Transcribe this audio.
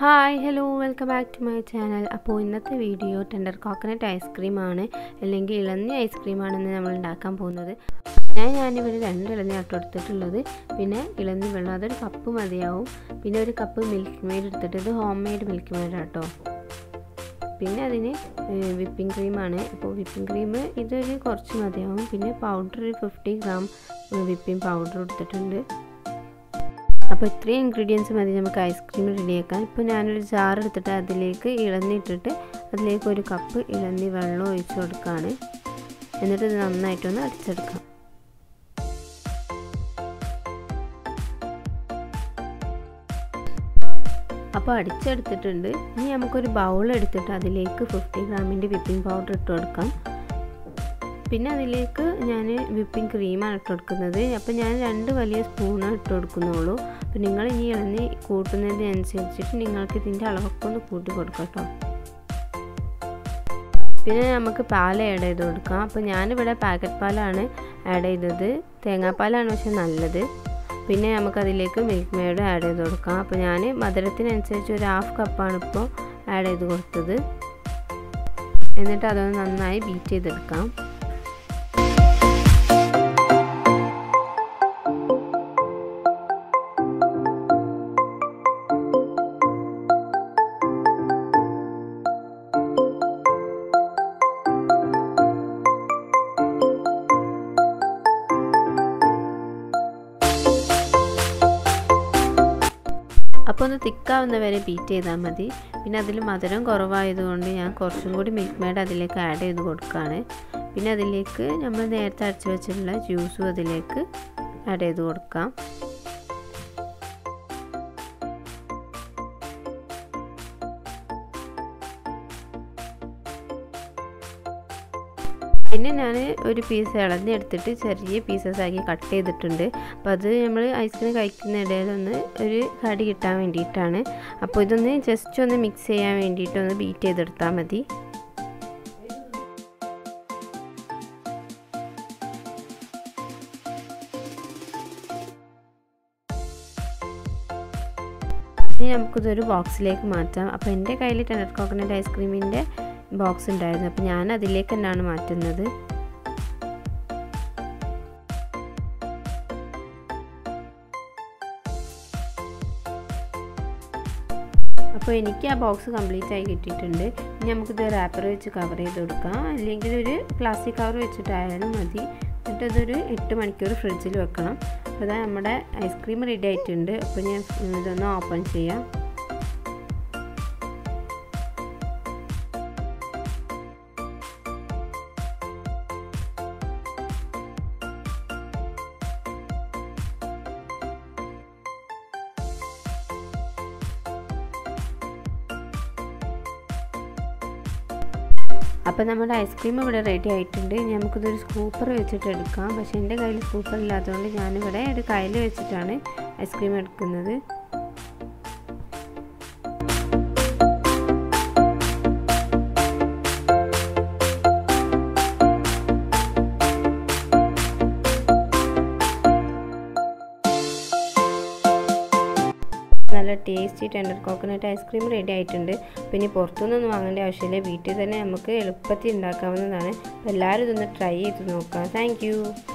hi hello welcome back to my channel അപ്പോൾ ഇന്നത്തെ video tender coconut ഐസ്ക്രീമാണ് അല്ലെങ്കിൽ ഇളന്നി ഐസ്ക്രീമാണെന്ന് നമ്മൾ ഉണ്ടാക്കാൻ പോകുന്നത് ഞാൻ ഞാനിവിടെ രണ്ട് ഇളന്നി ആട്ടോ എടുത്തിട്ടുള്ളത് പിന്നെ ഇളന്നി വെള്ളം അതൊരു കപ്പ് മതിയാവും പിന്നെ ഒരു കപ്പ് മിൽക്ക് മെയ്ഡ് എടുത്തിട്ട് ഇത് ഹോം മെയ്ഡ് മിൽക്ക് മെയ്ഡ് ആട്ടോ പിന്നെ അതിന് വിപ്പിംഗ് ക്രീമാണ് അപ്പോൾ വിപ്പിംഗ് ക്രീം ഇതൊരു കുറച്ച് മതിയാവും പിന്നെ പൗഡർ ഒരു ഫിഫ്റ്റി ഗ്രാം വിപ്പിംഗ് പൗഡർ എടുത്തിട്ടുണ്ട് അപ്പോൾ ഇത്രയും ഇൻഗ്രീഡിയൻസ് മതി നമുക്ക് ഐസ്ക്രീം റെഡിയാക്കാൻ ഇപ്പോൾ ഞാനൊരു ജാർ എടുത്തിട്ട് അതിലേക്ക് ഇളന്നി ഇട്ടിട്ട് അതിലേക്ക് ഒരു കപ്പ് ഇളന്നി വെള്ളം ഒഴിച്ച് കൊടുക്കുകയാണ് എന്നിട്ട് ഇത് നന്നായിട്ടൊന്ന് അടിച്ചെടുക്കാം അപ്പോൾ അടിച്ചെടുത്തിട്ടുണ്ട് ഇനി നമുക്കൊരു ബൗൾ എടുത്തിട്ട് അതിലേക്ക് ഫിഫ്റ്റി ഗ്രാമിൻ്റെ വിപ്പിംഗ് പൗഡർ ഇട്ട് കൊടുക്കാം പിന്നെ അതിലേക്ക് ഞാൻ വിപ്പിംഗ് ക്രീമാണ് ഇട്ട് കൊടുക്കുന്നത് അപ്പോൾ ഞാൻ രണ്ട് വലിയ സ്പൂണാണ് ഇട്ട് കൊടുക്കുന്നുള്ളൂ അപ്പോൾ നിങ്ങൾ ഇനി ഇളന്നി കൂട്ടുന്നതിനനുസരിച്ചിട്ട് നിങ്ങൾക്ക് ഇതിൻ്റെ അളവൊക്കെ ഒന്ന് കൂട്ടി കൊടുക്കാം കേട്ടോ പിന്നെ നമുക്ക് പാൽ ആഡ് ചെയ്ത് കൊടുക്കാം അപ്പോൾ ഞാനിവിടെ പാക്കറ്റ് പാലാണ് ആഡ് ചെയ്തത് തേങ്ങാപ്പാലാണ് പക്ഷെ നല്ലത് പിന്നെ നമുക്കതിലേക്ക് മിൽക്ക് മെയ്ഡ് ആഡ് ചെയ്ത് കൊടുക്കാം അപ്പോൾ ഞാൻ മധുരത്തിനനുസരിച്ച് ഒരു ഹാഫ് കപ്പാണ് ഇപ്പോൾ ആഡ് ചെയ്ത് കൊടുത്തത് എന്നിട്ട് അതൊന്ന് നന്നായി ബീറ്റ് ചെയ്തെടുക്കാം അപ്പോൾ ഒന്ന് തിക്കാവുന്ന വരെ ബീറ്റ് ചെയ്താൽ മതി പിന്നെ അതിൽ മധുരം കുറവായതുകൊണ്ട് ഞാൻ കുറച്ചും കൂടി മിൽക്ക് മെയ്ഡ് അതിലേക്ക് ആഡ് ചെയ്ത് കൊടുക്കുകയാണ് പിന്നെ അതിലേക്ക് നമ്മൾ നേരത്തെ അരച്ച് വെച്ചിട്ടുള്ള ജ്യൂസും അതിലേക്ക് ആഡ് ചെയ്ത് കൊടുക്കാം പിന്നെ ഞാൻ ഒരു പീസ് ഇളഞ്ഞ് എടുത്തിട്ട് ചെറിയ പീസസ് ആക്കി കട്ട് ചെയ്തിട്ടുണ്ട് അപ്പോൾ അത് നമ്മൾ ഐസ്ക്രീം കഴിക്കുന്ന ഇടയിലൊന്ന് ഒരു കടി കിട്ടാൻ വേണ്ടിയിട്ടാണ് അപ്പോൾ ഇതൊന്ന് ജസ്റ്റ് ഒന്ന് മിക്സ് ചെയ്യാൻ വേണ്ടിയിട്ടൊന്ന് ബീറ്റ് ചെയ്തെടുത്താൽ മതി ഇനി നമുക്കിതൊരു ബോക്സിലേക്ക് മാറ്റാം അപ്പോൾ എൻ്റെ കയ്യിൽ ടെനർ കോക്കനട്ട് ഐസ്ക്രീമിൻ്റെ ബോക്സ് ഉണ്ടായിരുന്നു അപ്പോൾ ഞാൻ അതിലേക്ക് തന്നെയാണ് മാറ്റുന്നത് അപ്പോൾ എനിക്ക് ആ ബോക്സ് കംപ്ലീറ്റ് ആയി കിട്ടിയിട്ടുണ്ട് ഇനി നമുക്കിത് റാപ്പർ വെച്ച് കവർ ചെയ്ത് കൊടുക്കാം അല്ലെങ്കിൽ ഒരു പ്ലാസ്റ്റിക് കവർ വെച്ചിട്ടായാലും മതി എന്നിട്ട് ഇതൊരു എട്ട് മണിക്കൂർ ഫ്രിഡ്ജിൽ വെക്കണം അപ്പോൾ അതാ നമ്മുടെ ഐസ്ക്രീം റെഡി ആയിട്ടുണ്ട് അപ്പോൾ ഞാൻ ഇതൊന്ന് ഓപ്പൺ ചെയ്യാം അപ്പോൾ നമ്മുടെ ഐസ്ക്രീം ഇവിടെ റെഡി ആയിട്ടുണ്ട് നമുക്കിതൊരു സ്കൂപ്പർ വെച്ചിട്ട് എടുക്കാം പക്ഷേ എൻ്റെ കയ്യിൽ സ്കൂപ്പർ ഇല്ലാത്തതുകൊണ്ട് ഞാനിവിടെ ഒരു കയ്യിൽ വെച്ചിട്ടാണ് ഐസ്ക്രീം എടുക്കുന്നത് നല്ല tasty tender coconut ice cream ready ആയിട്ടുണ്ട് പിന്നെ പുറത്തുനിന്നൊന്നും വാങ്ങേണ്ട ആവശ്യമില്ല വീട്ടിൽ തന്നെ നമുക്ക് എളുപ്പത്തിൽ ഉണ്ടാക്കാവുന്നതാണ് എല്ലാവരും ഇതൊന്ന് ട്രൈ ചെയ്ത് നോക്കാം താങ്ക്